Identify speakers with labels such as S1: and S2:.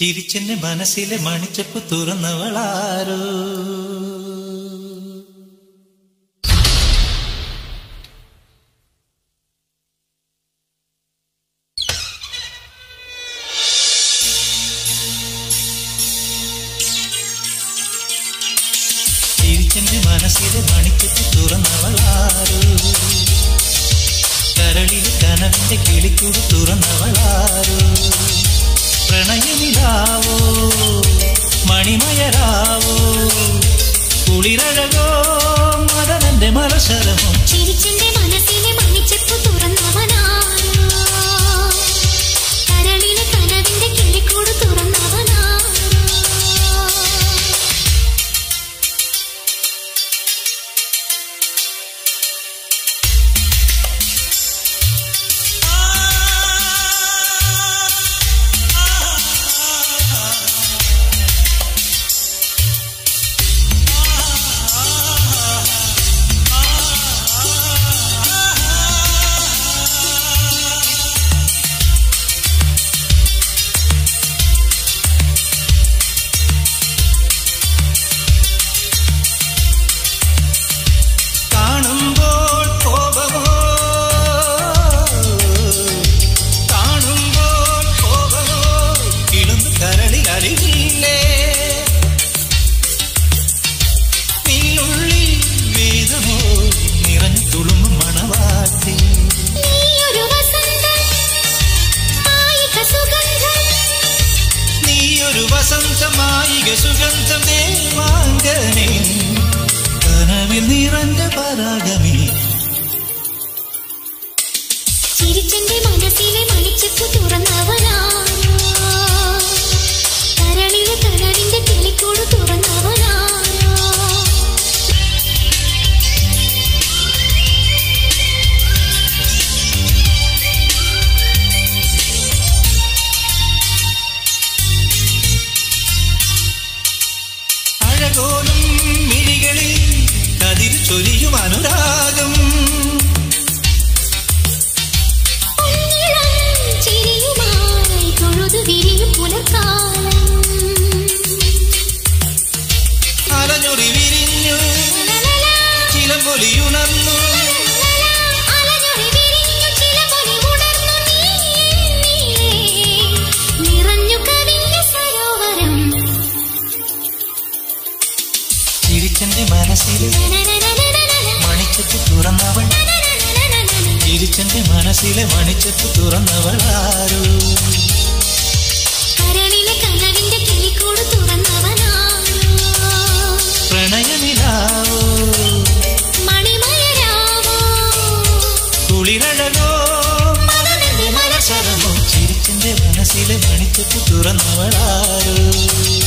S1: ചിരിച്ചെന്റെ മനസ്സിലെ മണിച്ചപ്പ് തുറന്നവളാരോ ചിരിച്ചെന്റെ മനസ്സിലെ മണിച്ചപ്പ് തുറന്നവളാരോ കരളിൽ കനവിന്റെ കിളിക്കൂട് തുറന്നവളാരോ പ്രണയനിലാവോ മണിമയരാവോ കുളിരഴകോ മദനന്റെ മലശരമോ
S2: ചിരിച്ചെന്റെ മനസ്സിലെ മണിച്ചെപ്പ് തുറന്നവനാരോ കരളിലെ കനവിന്റെ കിളിക്കൂട് തുറന്നവനാരോ
S1: കാണുമ്പോൾ കോപമോ കാണുമ്പോൾ കോപമോ കിളുന്നു കരളിൽ അലിവില്ലേ നീയുള്ളിൽ വേദമോ നിറഞ്ഞു തുളുമ്പും മണവാട്ടി
S2: നീയൊരു വസന്തം മായിക സുഗന്ധം
S1: നീയൊരു വസന്തമായിക സുഗന്ധം ദേവാംഗനെ കനവിൽ നിറഞ്ഞ പരാഗമേ
S2: ചിരിച്ചെന്റെ മനസ്സിലെ മണിച്ചെപ്പ് തുറന്നവനാരോ കരളിലെ കനവിന്റെ കിളിക്കൂട് തുറന്നവനാരോ
S1: അഴകോലും മിഴികളിൽ കതിർ ചൊരിയും അനുരാഗം
S2: പൊന്നിളം ചിരിയുമായി തൊഴുതു വിരിയും പുലർക്കാലം
S1: അലഞ്ഞൊറി വിരിഞ്ഞു
S2: ലലലാ,
S1: ചിലമ്പൊലിയുണർന്നു
S2: ലലലാ, അലഞ്ഞൊറി വിരിഞ്ഞു ചിലമ്പൊലി ഉണർന്നു നീയേ, നിറഞ്ഞു കവിഞ്ഞ സരോവരം
S1: ചിരിച്ചെന്റെ മനസ്സിൽ മണിച്ചപ്പ് തുറന്നവൾ ചിരിച്ചെന്റെ മനസ്സിലെ മണിച്ചപ്പ് തുറന്നവളാരോ
S2: കരളിലെ കനവിന്റെ കിളിക്കൂട് തുറന്നവനാരോ
S1: പ്രണയനിലാവോ
S2: മണിമയരാവോ
S1: കുളിരഴകോ മലരന്റെ മലസരമോ ചിരിച്ചെന്റെ മനസ്സിലെ മണിച്ചപ്പ് തുറന്നവളാരോ